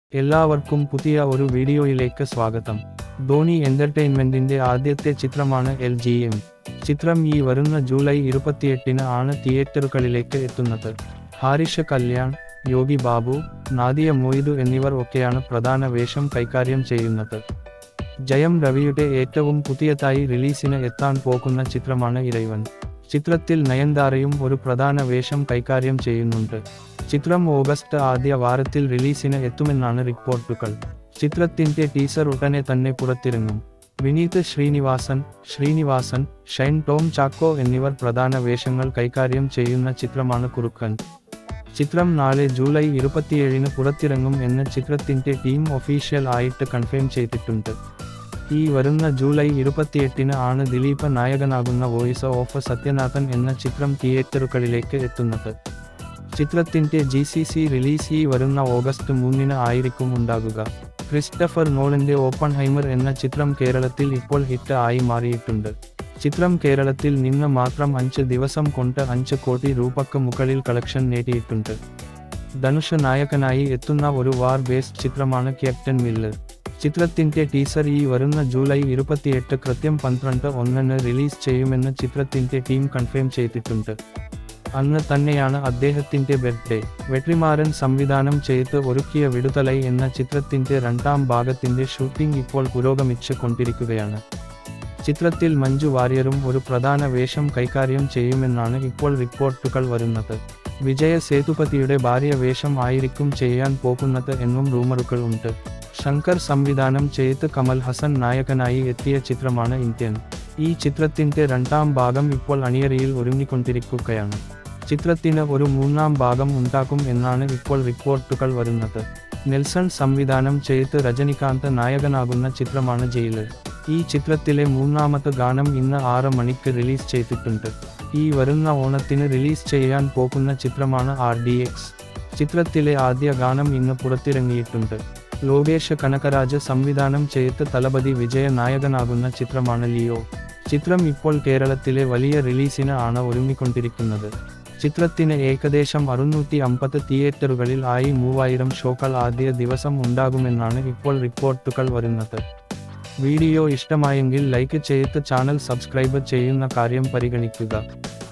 എല്ലാവർക്കും പുതിയ ഒരു വീഡിയോയിലേക്ക് സ്വാഗതം ധോണി എന്റർടൈൻമെന്റിന്റെ ആദ്യത്തെ ചിത്രമാണ് എൽ ജി എം ചിത്രം ഈ വരുന്ന ജൂലൈ ഇരുപത്തിയെട്ടിന് ആണ് തിയേറ്ററുകളിലേക്ക് എത്തുന്നത് ഹാരിഷ കല്യാൺ യോഗി ബാബു നാദിയ മൊയ്തു എന്നിവർ ഒക്കെയാണ് പ്രധാന വേഷം കൈകാര്യം ചെയ്യുന്നത് ജയം രവിയുടെ ഏറ്റവും പുതിയതായി റിലീസിന് എത്താൻ പോകുന്ന ചിത്രമാണ് ഇരൈവൻ ചിത്രത്തിൽ നയൻതാരയും ഒരു പ്രധാന വേഷം കൈകാര്യം ചെയ്യുന്നുണ്ട് ചിത്രം ഓഗസ്റ്റ് ആദ്യ വാരത്തിൽ റിലീസിന് എത്തുമെന്നാണ് റിപ്പോർട്ടുകൾ ചിത്രത്തിന്റെ ടീസർ ഉടനെ തന്നെ പുറത്തിറങ്ങും വിനീത് ശ്രീനിവാസൻ ശ്രീനിവാസൻ ഷൈൻ ടോം ചാക്കോ എന്നിവർ പ്രധാന വേഷങ്ങൾ കൈകാര്യം ചെയ്യുന്ന ചിത്രമാണ് കുറുക്കൻ ചിത്രം നാളെ ജൂലൈ ഇരുപത്തിയേഴിന് പുറത്തിറങ്ങും എന്ന് ചിത്രത്തിന്റെ ടീം ഒഫീഷ്യൽ ആയിട്ട് കൺഫേം ചെയ്തിട്ടുണ്ട് ഈ വരുന്ന ജൂലൈ ഇരുപത്തിയെട്ടിന് ആണ് ദിലീപ് നായകനാകുന്ന വോയിസ് ഓഫ് സത്യനാഥൻ എന്ന ചിത്രം തിയേറ്ററുകളിലേക്ക് എത്തുന്നത് ചിത്രത്തിന്റെ ജി സി സി റിലീസ് ഈ വരുന്ന ഓഗസ്റ്റ് മൂന്നിന് ആയിരിക്കും ഉണ്ടാകുക ക്രിസ്റ്റഫർ നോളന്റെ ഓപ്പൺ ഹൈമർ എന്ന ചിത്രം കേരളത്തിൽ ഇപ്പോൾ ഹിറ്റ് ആയി മാറിയിട്ടുണ്ട് ചിത്രം കേരളത്തിൽ നിന്ന് മാത്രം അഞ്ച് ദിവസം കൊണ്ട് അഞ്ച് കോടി രൂപക്ക് മുകളിൽ കളക്ഷൻ നേടിയിട്ടുണ്ട് ധനുഷ് നായകനായി എത്തുന്ന ഒരു വാർ ബേസ്ഡ് ചിത്രമാണ് ക്യാപ്റ്റൻ മില്ലർ ചിത്രത്തിന്റെ ടീസർ ഈ വരുന്ന ജൂലൈ ഇരുപത്തിയെട്ട് കൃത്യം പന്ത്രണ്ട് ഒന്നിന് റിലീസ് ചെയ്യുമെന്ന് ചിത്രത്തിന്റെ ടീം കൺഫേം ചെയ്തിട്ടുണ്ട് അന്ന് തന്നെയാണ് അദ്ദേഹത്തിന്റെ ബർത്ത്ഡേ വെട്രിമാരൻ സംവിധാനം ചെയ്ത് ഒരുക്കിയ വിടുതലൈ എന്ന ചിത്രത്തിന്റെ രണ്ടാം ഭാഗത്തിന്റെ ഷൂട്ടിംഗ് ഇപ്പോൾ പുരോഗമിച്ച് കൊണ്ടിരിക്കുകയാണ് ചിത്രത്തിൽ മഞ്ജു വാര്യരും ഒരു പ്രധാന വേഷം കൈകാര്യം ചെയ്യുമെന്നാണ് ഇപ്പോൾ റിപ്പോർട്ടുകൾ വരുന്നത് വിജയ സേതുപതിയുടെ ഭാര്യ വേഷം ആയിരിക്കും ചെയ്യാൻ പോകുന്നത് എന്നും റൂമറുകൾ ഉണ്ട് ശങ്കർ സംവിധാനം ചെയ്ത് കമൽ ഹസൻ നായകനായി എത്തിയ ചിത്രമാണ് ഇന്ത്യൻ ഈ ചിത്രത്തിന്റെ രണ്ടാം ഭാഗം ഇപ്പോൾ അണിയറയിൽ ഒരുങ്ങിക്കൊണ്ടിരിക്കുകയാണ് ചിത്രത്തിന് ഒരു മൂന്നാം ഭാഗം ഉണ്ടാകും എന്നാണ് ഇപ്പോൾ റിപ്പോർട്ടുകൾ വരുന്നത് നെൽസൺ സംവിധാനം ചെയ്ത് രജനികാന്ത് നായകനാകുന്ന ചിത്രമാണ് ജയില് ഈ ചിത്രത്തിലെ മൂന്നാമത്തെ ഗാനം ഇന്ന് ആറ് മണിക്ക് റിലീസ് ചെയ്തിട്ടുണ്ട് ഈ വരുന്ന ഓണത്തിന് റിലീസ് ചെയ്യാൻ പോകുന്ന ചിത്രമാണ് ആർ ഡി എക്സ് ചിത്രത്തിലെ ആദ്യ ഗാനം ഇന്ന് പുറത്തിറങ്ങിയിട്ടുണ്ട് ലോകേഷ് കനകരാജ് സംവിധാനം ചെയ്ത് തലപതി വിജയ നായകനാകുന്ന ചിത്രമാണ് ലിയോ ചിത്രം ഇപ്പോൾ കേരളത്തിലെ വലിയ റിലീസിന് ആണ് ഒരുങ്ങിക്കൊണ്ടിരിക്കുന്നത് ചിത്രത്തിന് ഏകദേശം അറുന്നൂറ്റി അമ്പത് തിയേറ്ററുകളിൽ ആയി മൂവായിരം ഷോകൾ ആദ്യ ദിവസം ഉണ്ടാകുമെന്നാണ് ഇപ്പോൾ റിപ്പോർട്ടുകൾ വരുന്നത് വീഡിയോ ഇഷ്ടമായെങ്കിൽ ലൈക്ക് ചെയ്ത് ചാനൽ സബ്സ്ക്രൈബ് ചെയ്യുന്ന കാര്യം പരിഗണിക്കുക